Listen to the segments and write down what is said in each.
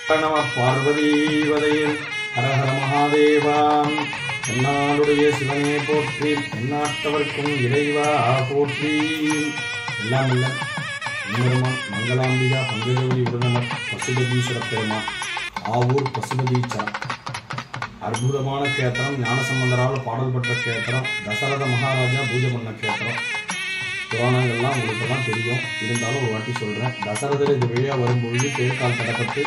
நம பார்வதீவதையில் ஹரஹர மகாதேவாம் என்னாளுடைய சிவனே போற்றி எந்நாட்டவர்க்கும் இறைவா போற்றி எல்லாம் இல்ல பெருமான் மங்களாம்பிகா பங்கஜவதி உடனமர் பசுபதீஸ்வர பெருமான் ஆவூர் பசுபதீச்சரம் அற்புதமான கேத்திரம் ஞானசம்பந்தரால் பாடல் பெற்ற கேத்திரம் தசரத மகாராஜா பூஜை பண்ண கேத்திரம் புராணங்கள்லாம் உங்களுக்கெல்லாம் தெரியும் இருந்தாலும் ஒரு வாட்டி சொல்கிறேன் தசரதர் இது வழியாக வரும்பொழுது தேர்கால் தடப்பட்டு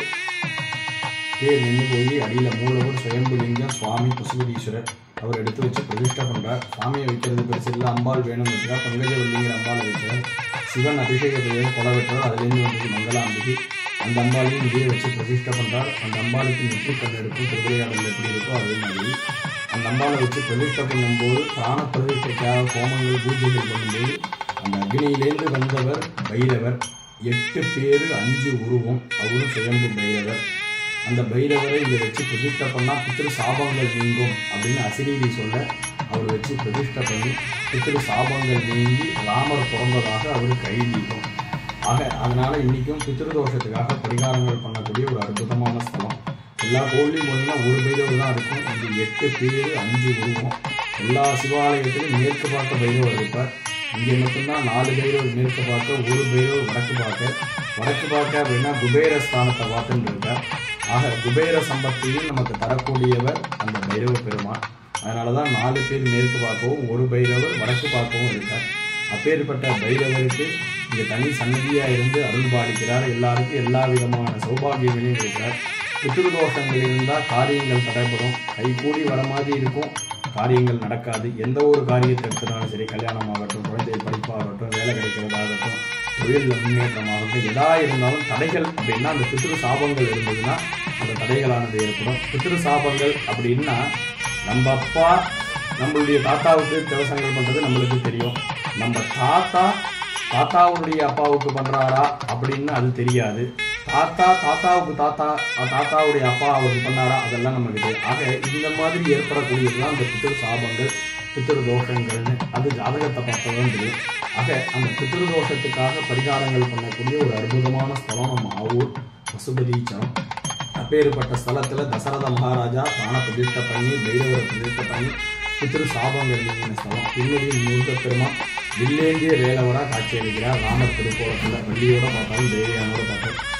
தேர் நின்று போய் அடியில் மூலவர் சுயம்புலிங்கம் சுவாமி பசுபதீஸ்வரர் அவர் எடுத்து வச்சு பிரதிஷ்டை பண்ணுறார் சுவாமியை வைக்கிறது பெருசு இல்லை அம்பாள் வேணும்னு வச்சுக்கா பங்கஜவல்லிங்கிற அம்பாளை வைக்கிறார் சிவன் அபிஷேக பெயர் கொலை வெட்டுறார் அதுலேருந்து வந்தது மங்களாம்பிகை அந்த அம்பாளையும் இதே வச்சு பிரதிஷ்டை பண்ணுறார் அந்த அம்பாளுக்கு நெற்றி கண் எடுக்கும் திருவிளையாடல் எப்படி இருக்கோ அதே மாதிரி அந்த அம்பாளை வச்சு பிரதிஷ்டை பண்ணும்போது பிராண பிரதிஷ்டைக்காக ஹோமங்கள் பூஜைகள் பண்ணும்போது அந்த அக்னியிலேருந்து வந்தவர் பைரவர் எட்டு பேர் அஞ்சு உருவம் அவரும் சுயம்பு பைரவர் அந்த பைரவரை இங்கே வச்சு பிரதிஷ்டை பண்ணால் பித்திரு சாபங்கள் நீங்கும் அப்படின்னு அசிரீதி சொல்ல அவர் வச்சு பிரதிஷ்டை பண்ணி பித்திரு சாபங்கள் நீங்கி ராமர் பிறந்ததாக அவருக்கு ஐதீகம் ஆக அதனால இன்னைக்கும் பித்ருதோஷத்துக்காக பரிகாரங்கள் பண்ணக்கூடிய ஒரு அற்புதமான ஸ்தலம் எல்லா கோவிலையும் போனீங்கன்னா ஒரு பைரவர் தான் இருக்கும் இங்கே எட்டு பேர் அஞ்சு உருவம் எல்லா சிவாலயத்திலும் மேற்கு பார்க்க பைரவர் இருப்பார் இங்கே மட்டும்தான் நாலு பைரவர் மேற்கு பார்க்க ஒரு பைரவர் வடக்கு பார்க்க வடக்கு பார்க்க அப்படின்னா குபேர ஸ்தானத்தை பார்த்துன்னு இருக்கார் ஆக குபேர சம்பத்தையும் நமக்கு தரக்கூடியவர் அந்த பைரவ பெருமான் அதனால தான் நாலு பேர் மேற்கு பார்க்கவும் ஒரு பைரவர் வடக்கு பார்க்கவும் இருக்கார் அப்பேற்பட்ட பைரவருக்கு இங்கே தனி சன்னதியாக இருந்து அருள் பாலிக்கிறார் எல்லாருக்கும் எல்லா விதமான சௌபாகியங்களையும் இருக்கிறார் பித்ருதோஷங்கள் இருந்தால் காரியங்கள் தடைப்படும் கைகூடி வர மாதிரி இருக்கும் காரியங்கள் நடக்காது எந்த ஒரு காரியத்தை எடுத்துனாலும் சரி கல்யாணம் ஆகட்டும் குழந்தை படிப்பாகட்டும் வேலை கிடைக்கிறதாகட்டும் தொழிலில் முன்னேற்றமாகட்டும் எதா இருந்தாலும் தடைகள் அப்படின்னா அந்த பித்ரு சாபங்கள் இருந்ததுன்னா அந்த தடைகளானது ஏற்படும் பித்ரு சாபங்கள் அப்படின்னா நம்ம அப்பா நம்மளுடைய தாத்தாவுக்கு திவசங்கள் பண்ணுறது நம்மளுக்கு தெரியும் நம்ம தாத்தா தாத்தாவுடைய அப்பாவுக்கு பண்ணுறாரா அப்படின்னு அது தெரியாது தாத்தா தாத்தாவுக்கு தாத்தா தாத்தாவுடைய அப்பா அவருக்கு பண்ணாரா அதெல்லாம் நமக்கு தெரியும் ஆக இந்த மாதிரி ஏற்படக்கூடியதுதான் அந்த பித்திரு சாபங்கள் பித்திரு தோஷங்கள்னு அது ஜாதகத்தை பார்த்ததான் தெரியும் ஆக அந்த பித்திரு தோஷத்துக்காக பரிகாரங்கள் பண்ணக்கூடிய ஒரு அற்புதமான ஸ்தலம் நம்ம ஆவூர் பசுபதீச்சரம் அப்பேற்பட்ட ஸ்தலத்துல தசரத மகாராஜா பிராண பிரதிஷ்டை பண்ணி பைரவரை பிரதிஷ்டை பண்ணி பித்திரு சாபங்கள் நீங்கின ஸ்தலம் பின்னணியில் முருகப்பெருமான் வில்லேந்திய வேலவராக காட்சியளிக்கிறார் ராமர் திருக்கோலத்தில் வள்ளியோட பார்த்தாலும் தேவியானோட பார்த்தாலும்